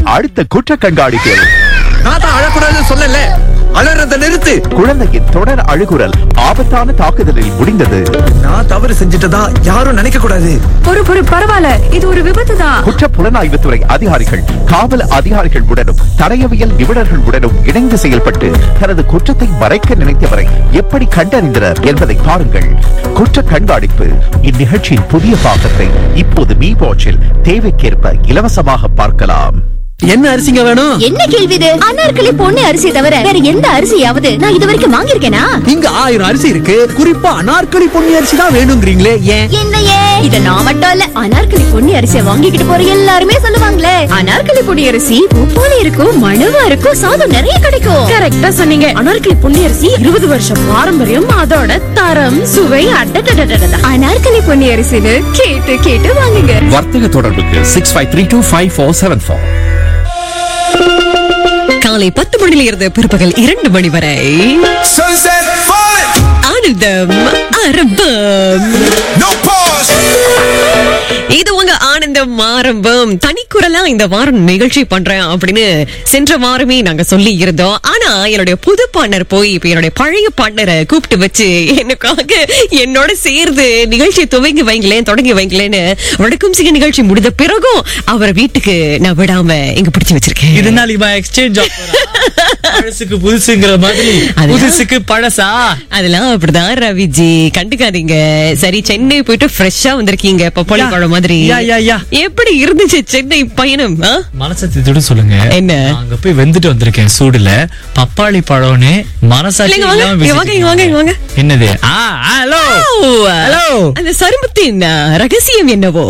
அடுத்த குற்ற கண்காணிப்பில் நான் தான் அழக்கூடாதுன்னு சொல்லல அலறத நிறுத்து குழந்தையின் தொடர் அழுகுரல் ஆபத்தான தாக்குதலில் முடிந்தது நான் தவறு செஞ்சுட்டதா யாரும் நினைக்க கூடாது பொறு பொறு பரவாயில்ல இது ஒரு விபத்து தான் குற்ற புலனாய்வுத்துறை அதிகாரிகள் காவல் அதிகாரிகள் உடனும் தடயவியல் நிபுணர்கள் உடனும் இணைந்து செயல்பட்டு தனது குற்றத்தை மறைக்க நினைத்தவரை எப்படி கண்டறிந்தனர் என்பதை பாருங்கள் குற்ற கண்காணிப்பு இந்நிகழ்ச்சியின் புதிய பாகத்தை இப்போது மீ வாட்சில் தேவைக்கேற்ப இலவசமாக பார்க்கலாம் என்ன அரிசிங்க வேணும் என்ன கேள்வி இது அனார்கலி பொண்ணு அரிசி தவிர வேற எந்த அரிசியாவது நான் இது வரைக்கும் வாங்கியிருக்கேனா இங்க ஆயிரம் அரிசி இருக்கு குறிப்பா அனார்கலி பொன்னி அரிசி தான் வேணுங்கிறீங்களே ஏன் என்னையே இத நான் மட்டும் இல்ல அனார்கலி பொன்னி அரிசியை வாங்கிக்கிட்டு போற எல்லாருமே சொல்லுவாங்களே அனார்கலி பொன்னி அரிசி உப்போல இருக்கும் மணுவா இருக்கும் சாதம் நிறைய கிடைக்கும் கரெக்டா சொன்னீங்க அனார்கலி பொன்னி அரிசி இருபது வருஷம் பாரம்பரியம் அதோட தரம் சுவை அட்டடடடடட அனார்கலி பொன்னி அரிசின்னு கேட்டு கேட்டு வாங்குங்க வர்த்தக தொடர்புக்கு six five three two five four seven four காலை பத்து மணியில இருந்து பிற்பகல் இரண்டு மணி வரை Sunset falling, ஆனந்தம் அரபம் no pause. இது உங்க ஆனந்தம் ஆரம்பம் தனிக்குரலா இந்த வாரம் நிகழ்ச்சி பண்றேன் அப்படின்னு சென்ற வாரமே நாங்க சொல்லி இருந்தோம் ஆனா என்னுடைய புது பார்ட்னர் போய் இப்ப என்னுடைய பழைய பார்ட்னரை கூப்பிட்டு வச்சு எனக்காக என்னோட சேர்ந்து நிகழ்ச்சியை துவங்கி வைங்களேன் தொடங்கி வைங்களேன்னு வடக்கும் சிங்க நிகழ்ச்சி முடிந்த பிறகும் அவரை வீட்டுக்கு நான் விடாம இங்க பிடிச்சு வச்சிருக்கேன் இது நாள் இவன் எக்ஸ்சேஞ்ச் பழசுக்கு புதுசுங்கிற மாதிரி அதெல்லாம் புதுசுக்கு பழசா அதெல்லாம் அப்படிதான் ரவிஜி கண்டுக்காதீங்க சரி சென்னை போயிட்டு ஃப்ரெஷ்ஷா வந்திருக்கீங்க பப்பாளி யா. பழம் மாதிரி யா, யா, யா. எப்படி இருந்துச்சு சென்னை பயணம் ஆ? மனசை திட்டு சொல்லுங்க என்ன? நான் அங்க போய் வெந்துட்டு வந்திருக்கேன் சூடுல பப்பாளி பழம்னு மனசாட்சி இல்லைங்க, வாங்க, இல்லாம இங்க வாங்க, இங்க வாங்க, இங்க வாங்க. என்னது ஆ ஹலோ ஓ, ஹலோ அந்த சருமத்தின் ஆ, ரகசியம் என்னவோ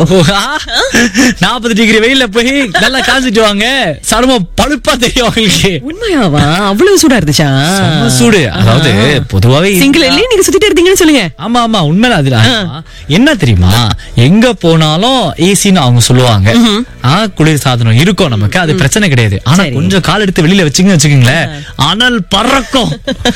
நாற்பது டிகிரி வெயில்ல போய் நல்லா காய்ச்சிட்டு வாங்க சருமம் பழுப்பா தெரியும் உங்களுக்கு உண்மையாவா அவ்வளவு சூடா இருந்துச்சா செம்ம சூடு அதாவது பொதுவாவே சிங்கிள் இல்லையே நீங்க சுத்திட்டு இருந்தீங்கன்னு சொல்லுங்க ஆமா ஆமா உண்மையில அதுல என்ன தெரியுமா எங்க போனாலும் ஏசின்னு அவங்க சொல்லுவாங்க ஆ குளிர் சாதனம் இருக்கும் நமக்கு அது பிரச்சனை கிடையாது ஆனா சரி. கொஞ்சம் கால் எடுத்து வெளியில வச்சுங்க வச்சுக்கோங்களேன் அனல் பறக்கும்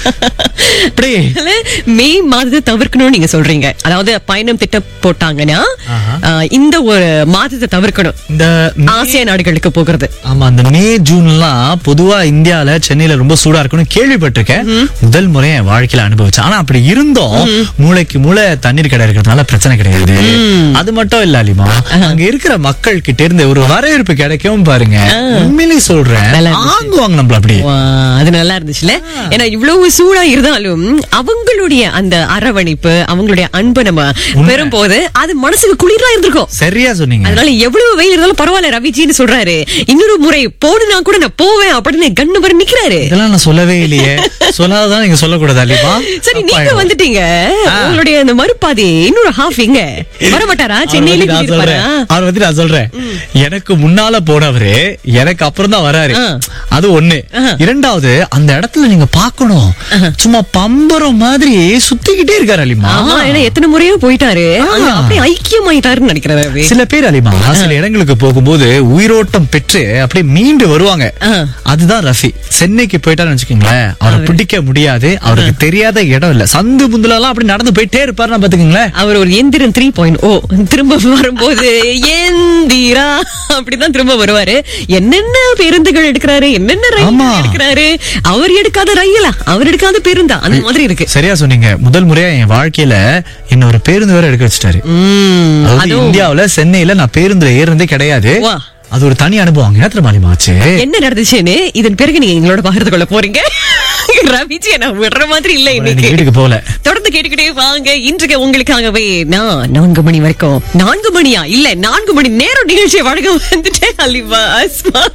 அப்படி அதனால மே மாதத்தை தவிர்க்கணும்னு நீங்க சொல்றீங்க அதாவது பயணம் திட்டம் போட்டாங்கன்னா ஆ, இந்த ஒரு மாதத்தை தவிர்க்கணும் இந்த மே- ஆசிய நாடுகளுக்கு போகிறது ஆமா அந்த மே ஜூன்லாம் பொதுவா இந்தியால சென்னையில ரொம்ப சூடா இருக்கும்னு கேள்விப்பட்டிருக்கேன் முதல் முறை என் வாழ்க்கையில அனுபவிச்சேன் ஆனா அப்படி இருந்தும் மூளைக்கு மூளை தண்ணீர் கடை இருக்கிறதுனால பிரச்சனை கிடையாது அது மட்டும் இல்ல அலிமா அங்க இருக்கிற மக்கள் கிட்ட இருந்து ஒரு வரவேற்பு கிடைக்கும் பாருங்க உண்மையிலேயே சொல்றேன் நல்லா இருந்துச்சு. வாங்குவாங்க நம்மள அப்படி வா, அது நல்லா இருந்துச்சுல ஏன்னா இவ்வளவு சூடா இருந்தாலும் அவங்களுடைய அந்த அரவணைப்பு அவங்களுடைய அன்பை நம்ம பெறும்போது அது மனசுக்கு குளிரா இருந்திருக்கும் சரியா சொன்னீங்க அதனால எவ்வளவு வெயில் இருந்தாலும் பரவாயில்ல ரவிஜின்னு சொல்றாரு இன்னொரு முறை போடுனா கூட நான் போவேன் அப்படின்னு கண்ணு வர நிக்கிறாரு இதெல்லாம் நான் சொல்லவே இல்லையே சொல்லாதான் நீங்க சொல்லக்கூடாது அலிமா சரி நீங்க வந்துட்டீங்க உங்களுடைய அந்த மறுபாதி இன்னொரு ஹாஃப் எங்க வர மாட்டாரா சென்னையில நான் இருப்பாரா சொல்றேன் அவர் வந்து நான் சொல்றேன் எனக்கு முன்னால போனவரு எனக்கு அப்புறம் தான் வராரு ஆ. அது ஒண்ணு இரண்டாவது அந்த இடத்துல நீங்க பாக்கணும் சும்மா பம்பரம் மாதிரி சுத்திக்கிட்டே இருக்காரு அலிமா ஆமா ஏன்னா எத்தனை முறையோ போயிட்டாரு அங்க அப்படியே ஐக்கியமாயிட்டாருன்னு நினைக்கிறேன் ரவி. சில பேர் அலிமா சில இடங்களுக்கு போகும்போது உயிரோட்டம் பெற்று அப்படியே மீண்டு வருவாங்க ஆ. அதுதான் ரஃபி சென்னைக்கு போயிட்டாருன்னு வச்சுக்கோங்களேன் அவரை பிடிக்க முடியாது அவருக்கு தெரியாத இடம் இல்ல சந்து புந்துல எல்லாம் அப்படி நடந்து போயிட்டே இருப்பாருன்னா பாத்துக்கோங்களேன் அவர் ஒரு எந்திரன் த்ரீ பாயிண்ட் ஓ திரும்ப வரும்போது எந்திரா அப்படிதான் திரும்ப வருவாரு என்னென்ன பேருந்துகள் எடுக்கிறாரு என்னென்ன ரயில் ஆமா. எடுக்கிறாரு அவர் எடுக்காத ரயிலா அவர் எடுக்காத பேருந்தா அந்த மாதிரி இருக்கு சரியா சொன்னீங்க முதல் முறையா என் வாழ்க்கையில என்ன ஒரு பேருந்து வேற எடுக்க வச்சுட்டாரு உம், அதாவது அதுவும் இந்தியாவுல சென்னையில நான் பேருந்துல ஏறுனதே கிடையாது வா. அது ஒரு தனி அனுபவம் என்ன தெரியுமாச்சு என்ன நடந்துச்சுன்னு இதன் பிறகு நீங்க எங்களோட பகிர்ந்து கொள்ள போறீங்க ரவிஜி நான் விடுற மாதிரி இல்ல இன்னைக்கு வீட்டுக்கு போல தொடர்ந்து கேட்டுக்கிட்டே வாங்க இன்றைக்கு உங்களுக்காகவே நான் நான்கு மணி வரைக்கும் நான்கு மணியா இல்ல நான்கு மணி நேரம் நிகழ்ச்சியை வழங்க வந்துட்டேன் அலிவா